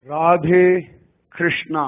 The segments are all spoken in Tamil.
ராதே கிருஷ்ணா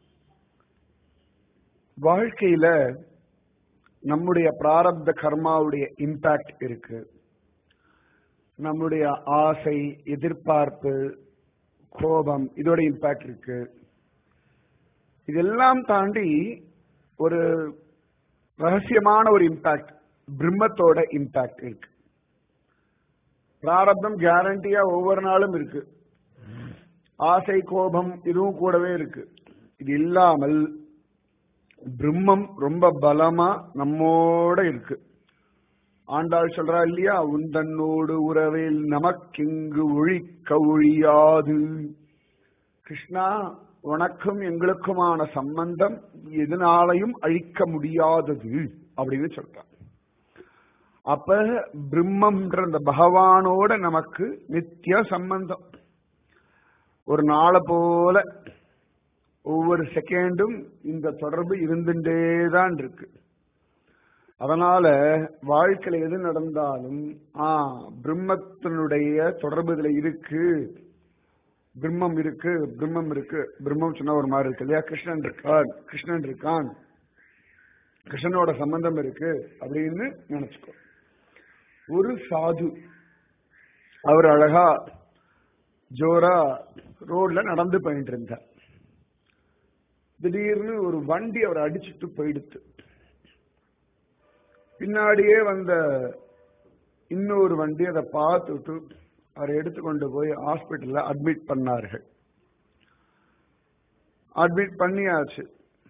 வாழ்க்கையில நம்முடைய பிராரப்த கர்மாவுடைய இம்பாக்ட் இருக்கு நம்முடைய ஆசை எதிர்பார்ப்பு கோபம் இதோட இம்பாக்ட் இருக்கு இதெல்லாம் தாண்டி ஒரு ரகசியமான ஒரு இம்பாக்ட் பிரம்மத்தோட இம்பாக்ட் இருக்கு பிராரப்தம் கேரண்டியா ஒவ்வொரு நாளும் இருக்கு ஆசை கோபம் இதுவும் கூடவே இருக்கு இது இல்லாமல் பிரம்மம் ரொம்ப பலமா நம்மோட இருக்கு ஆண்டாள் சொல்றா இல்லையா உந்தன்னோடு உறவில் நமக்கிங்கு ஒழிக்க ஒழியாது கிருஷ்ணா உனக்கும் எங்களுக்குமான சம்பந்தம் எதனாலையும் அழிக்க முடியாதது அப்படின்னு சொல்றான் அப்ப பிரம்மன்ற அந்த பகவானோட நமக்கு நித்திய சம்பந்தம் ஒரு நாளை போல ஒவ்வொரு செகண்டும் இந்த தொடர்பு இருந்துட்டே தான் இருக்கு அதனால வாழ்க்கையில எது நடந்தாலும் ஆ பிரம்மத்தினுடைய தொடர்பு இதுல இருக்கு பிரம்மம் இருக்கு பிரம்மம் இருக்கு பிரம்மம் சொன்னா ஒரு மாதிரி இருக்கு இல்லையா கிருஷ்ணன் இருக்கான் கிருஷ்ணன் இருக்கான் கிருஷ்ணனோட சம்பந்தம் இருக்கு அப்படின்னு நினைச்சுக்கோ ஒரு சாது அவர் அழகா ஜோரா ரோட்ல நடந்து போயிட்டு இருந்தார் திடீர்னு ஒரு வண்டி அவரை அடிச்சுட்டு போயிடுத்து பின்னாடியே வந்த இன்னொரு வண்டி அதை பார்த்துட்டு அவரை எடுத்துக்கொண்டு போய் ஹாஸ்பிட்டல்ல அட்மிட் பண்ணார்கள் அட்மிட் பண்ணியாச்சு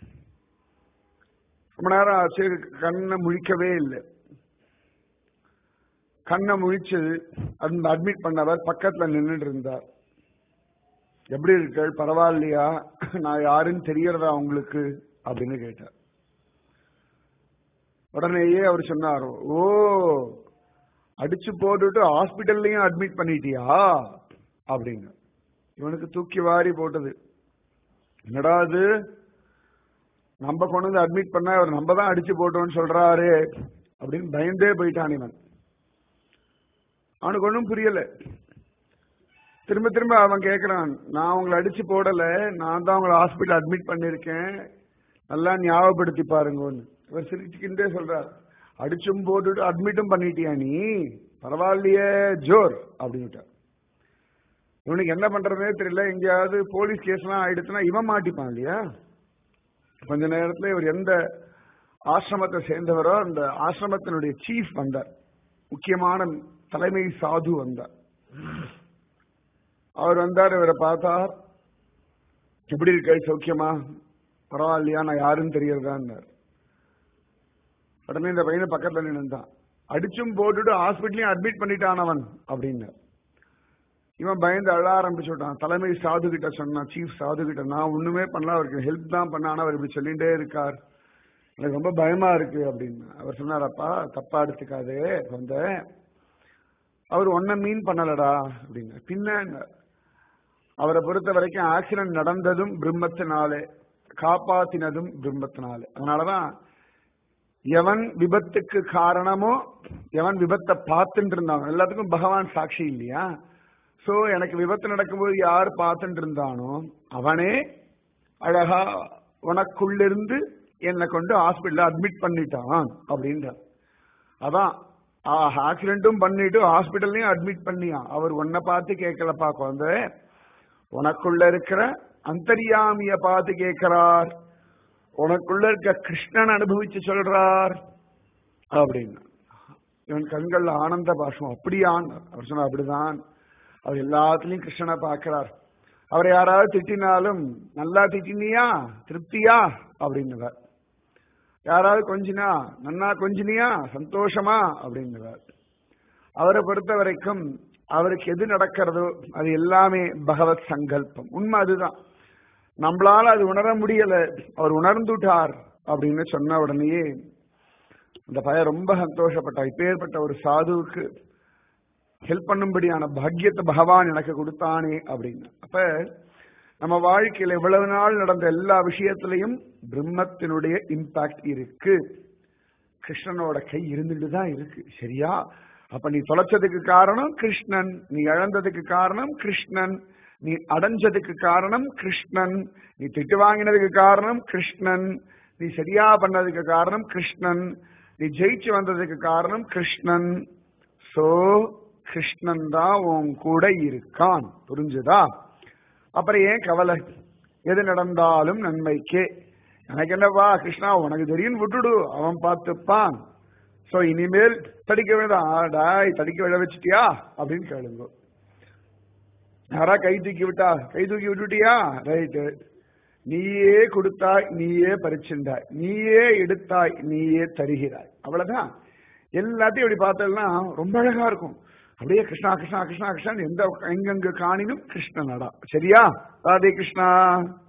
ரொம்ப நேரம் ஆச்சு கண்ணை முழிக்கவே இல்லை கண்ணை முழிச்சது அந்த அட்மிட் பண்ணவர் பக்கத்துல நின்றுட்டு இருந்தார் எப்படி இருக்கள் பரவாயில்லையா நான் யாருன்னு தெரியறதா உங்களுக்கு அப்படின்னு கேட்டார் உடனேயே அவர் சொன்னார் ஓ அடிச்சு போட்டுட்டு ஹாஸ்பிட்டல்லையும் அட்மிட் பண்ணிட்டியா அப்படிங்க இவனுக்கு தூக்கி வாரி போட்டது என்னடா அது நம்ம கொண்டு வந்து அட்மிட் பண்ணா அவர் நம்ம தான் அடிச்சு போட்டோம்னு சொல்றாரு அப்படின்னு பயந்தே போயிட்டான் இவன் அவனுக்கு ஒன்றும் புரியல திரும்ப திரும்ப அவன் கேட்கிறான் நான் உங்களை அடிச்சு போடல நான் தான் உங்களை ஹாஸ்பிட்டல் அட்மிட் பண்ணிருக்கேன் நல்லா ஞாபகப்படுத்தி பாருங்கன்னு இவர் சிரிச்சுக்கிட்டே சொல்றார் அடிச்சும் போட்டுட்டு அட்மிட்டும் பண்ணிட்டியா நீ பரவாயில்லையே ஜோர் அப்படின்ட்டார் இவனுக்கு என்ன பண்றதே தெரியல எங்கேயாவது போலீஸ் கேஸ்லாம் ஆயிடுச்சுன்னா இவன் மாட்டிப்பான் இல்லையா கொஞ்ச நேரத்துல இவர் எந்த ஆசிரமத்தை சேர்ந்தவரோ அந்த ஆசிரமத்தினுடைய சீஃப் வந்தார் முக்கியமான தலைமை சாது வந்தார் அவர் வந்தார் இவரை பார்த்தார் எப்படி இருக்க சௌக்கியமா பரவாயில்லையா நான் யாருன்னு தெரியறதான்னார் உடனே இந்த பையனை பக்கத்துல நின்றுதான் அடிச்சும் போட்டுட்டு ஹாஸ்பிட்டலையும் அட்மிட் பண்ணிட்டான் அவன் அப்படின்னார் இவன் பயந்து அழ ஆரம்பிச்சு விட்டான் தலைமை சாது கிட்ட சொன்னான் சீஃப் சாது கிட்ட நான் ஒண்ணுமே பண்ணல அவருக்கு ஹெல்ப் தான் பண்ண ஆனா அவர் இப்படி சொல்லிட்டே இருக்கார் எனக்கு ரொம்ப பயமா இருக்கு அப்படின்னு அவர் சொன்னாரப்பா தப்பா எடுத்துக்காதே வந்த அவர் ஒன்ன மீன் பண்ணலடா அப்படின்னு பின்ன அவரை பொறுத்த வரைக்கும் ஆக்சிடென்ட் நடந்ததும் பிரம்மத்தினாலே காப்பாத்தினதும் பிரம்மத்தினாலே அதனாலதான் எவன் விபத்துக்கு காரணமோ எவன் விபத்தை பார்த்துட்டு இருந்தானோ எல்லாத்துக்கும் பகவான் சாட்சி இல்லையா சோ எனக்கு விபத்து நடக்கும்போது யார் பார்த்துட்டு இருந்தானோ அவனே அழகா உனக்குள்ளிருந்து என்னை கொண்டு ஹாஸ்பிட்டல் அட்மிட் பண்ணிட்டான் அப்படின்ற அதான் ஆக்சிடென்ட்டும் பண்ணிட்டு ஹாஸ்பிட்டல்லையும் அட்மிட் பண்ணியான் அவர் உன்னை பார்த்து கேட்கலப்பா குழந்தை உனக்குள்ள இருக்கிற அந்தரியாமிய பார்த்து கேட்கிறார் உனக்குள்ள இருக்க கிருஷ்ணன் அனுபவிச்சு சொல்றார் அப்படின்னு இவன் கண்கள்ல ஆனந்த பாஷம் அப்படியான் அவர் சொன்னார் அப்படிதான் அவர் எல்லாத்துலயும் கிருஷ்ணனை பார்க்கிறார் அவரை யாராவது திட்டினாலும் நல்லா திட்டினியா திருப்தியா அப்படின்னுவார் யாராவது கொஞ்சினா நன்னா கொஞ்சினியா சந்தோஷமா அப்படின்னுவார் அவரை பொறுத்த வரைக்கும் அவருக்கு எது நடக்கிறதோ அது எல்லாமே பகவத் சங்கல்பம் உண்மை அதுதான் நம்மளால அது உணர முடியல அவர் உணர்ந்துட்டார் அப்படின்னு சொன்ன உடனேயே அந்த பையன் ரொம்ப சந்தோஷப்பட்டார் இப்பேற்பட்ட ஒரு சாதுவுக்கு ஹெல்ப் பண்ணும்படியான பாக்கியத்தை பகவான் எனக்கு கொடுத்தானே அப்படின்னு அப்ப நம்ம வாழ்க்கையில இவ்வளவு நாள் நடந்த எல்லா விஷயத்திலையும் பிரம்மத்தினுடைய இம்பாக்ட் இருக்கு கிருஷ்ணனோட கை இருந்துட்டு தான் இருக்கு சரியா அப்ப நீ தொலைச்சதுக்கு காரணம் கிருஷ்ணன் நீ இழந்ததுக்கு காரணம் கிருஷ்ணன் நீ அடைஞ்சதுக்கு காரணம் கிருஷ்ணன் நீ திட்டு வாங்கினதுக்கு காரணம் கிருஷ்ணன் நீ சரியா பண்ணதுக்கு காரணம் கிருஷ்ணன் நீ ஜெயிச்சு வந்ததுக்கு காரணம் கிருஷ்ணன் சோ கிருஷ்ணன் தான் உன் கூட இருக்கான் புரிஞ்சுதா அப்புறம் ஏன் கவலை எது நடந்தாலும் நன்மைக்கே எனக்கு என்னப்பா கிருஷ்ணா உனக்கு தெரியும் விட்டுடு அவன் பார்த்துப்பான் சோ இனிமேல் தடிக்க வேண்டாம் டாய் தடிக்க விழ வச்சிட்டியா அப்படின்னு கேளுங்க யாரா கை தூக்கி விட்டா கை தூக்கி விட்டுட்டியா ரைட்டு நீயே கொடுத்தாய் நீயே பறிச்சிருந்தாய் நீயே எடுத்தாய் நீயே தருகிறாய் அவ்வளவுதான் எல்லாத்தையும் இப்படி பார்த்தோம்னா ரொம்ப அழகா இருக்கும் அப்படியே கிருஷ்ணா கிருஷ்ணா கிருஷ்ணா கிருஷ்ணன் எந்த எங்கெங்க காணினும் கிருஷ்ணனடா சரியா ராதே கிருஷ்ணா